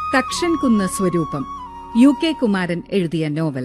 തക്ഷൻ കുന്ന് സ്വരൂപം U K Kumaran എഴുതിയ നോവൽ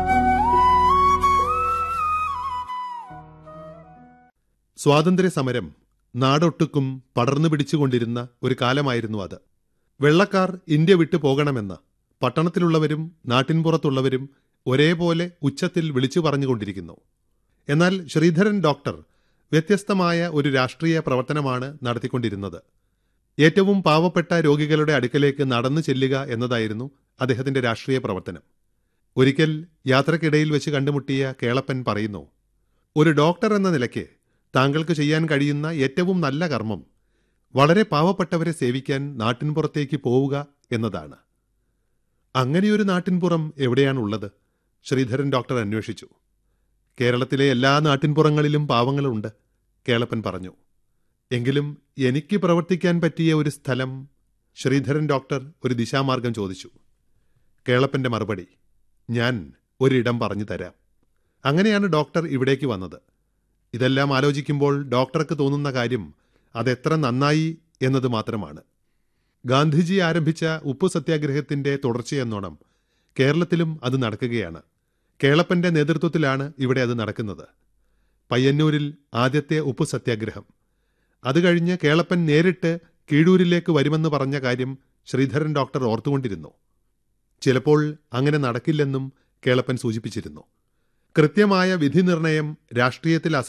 സ്വാതന്ത്ര്യ സമരം നാടൊട്ടുക്കും പടർന്നു പിടിച്ചുകൊണ്ടിരുന്ന ഒരു കാലമായിരുന്നു അത് വെള്ളക്കാർ ഇന്ത്യ വിട്ടു പോകണമെന്ന് പട്ടണത്തിലുള്ളവരും നാട്ടിൻപുറത്തുള്ളവരും ഒരേപോലെ ഉച്ചത്തിൽ വിളിച്ചു പറഞ്ഞുകൊണ്ടിരിക്കുന്നു എന്നാൽ ശ്രീധരൻ ഡോക്ടർ വ്യത്യസ്തമായ ഒരു രാഷ്ട്രീയ പ്രവർത്തനമാണ് നടത്തിക്കൊണ്ടിരുന്നത് ഏറ്റവും പാവപ്പെട്ട രോഗികളുടെ അടുക്കലേക്ക് നടന്നു ചെല്ലുക എന്നതായിരുന്നു അദ്ദേഹത്തിന്റെ രാഷ്ട്രീയ പ്രവർത്തനം ഒരിക്കൽ യാത്രക്കിടയിൽ വെച്ച് കണ്ടുമുട്ടിയ കേളപ്പൻ പറയുന്നു ഒരു ഡോക്ടർ എന്ന നിലയ്ക്ക് താങ്കൾക്ക് ചെയ്യാൻ കഴിയുന്ന ഏറ്റവും നല്ല കർമ്മം വളരെ പാവപ്പെട്ടവരെ സേവിക്കാൻ നാട്ടിൻപുറത്തേക്ക് പോവുക എന്നതാണ് അങ്ങനെയൊരു നാട്ടിൻപുറം എവിടെയാണുള്ളത് ശ്രീധരൻ ഡോക്ടർ അന്വേഷിച്ചു കേരളത്തിലെ എല്ലാ നാട്ടിൻപുറങ്ങളിലും പാവങ്ങളുണ്ട് കേളപ്പൻ പറഞ്ഞു എങ്കിലും എനിക്ക് പ്രവർത്തിക്കാൻ പറ്റിയ ഒരു സ്ഥലം ശ്രീധരൻ ഡോക്ടർ ഒരു ദിശാമാർഗം ചോദിച്ചു കേളപ്പന്റെ മറുപടി ഞാൻ ഒരിടം പറഞ്ഞു തരാം അങ്ങനെയാണ് ഡോക്ടർ ഇവിടേക്ക് വന്നത് ഇതെല്ലാം ആലോചിക്കുമ്പോൾ ഡോക്ടർക്ക് തോന്നുന്ന കാര്യം അതെത്ര നന്നായി എന്നത് മാത്രമാണ് ഗാന്ധിജി ആരംഭിച്ച ഉപ്പു സത്യാഗ്രഹത്തിന്റെ തുടർച്ചയെന്നോണം കേരളത്തിലും അത് നടക്കുകയാണ് കേളപ്പന്റെ നേതൃത്വത്തിലാണ് ഇവിടെ അത് നടക്കുന്നത് പയ്യന്നൂരിൽ ആദ്യത്തെ ഉപ്പു സത്യാഗ്രഹം അത് കഴിഞ്ഞ് കേളപ്പൻ നേരിട്ട് കീഴൂരിലേക്ക് വരുമെന്ന് പറഞ്ഞ കാര്യം ശ്രീധരൻ ഡോക്ടർ ഓർത്തുകൊണ്ടിരുന്നു ചിലപ്പോൾ അങ്ങനെ നടക്കില്ലെന്നും കേളപ്പൻ സൂചിപ്പിച്ചിരുന്നു കൃത്യമായ വിധി നിർണയം രാഷ്ട്രീയത്തിൽ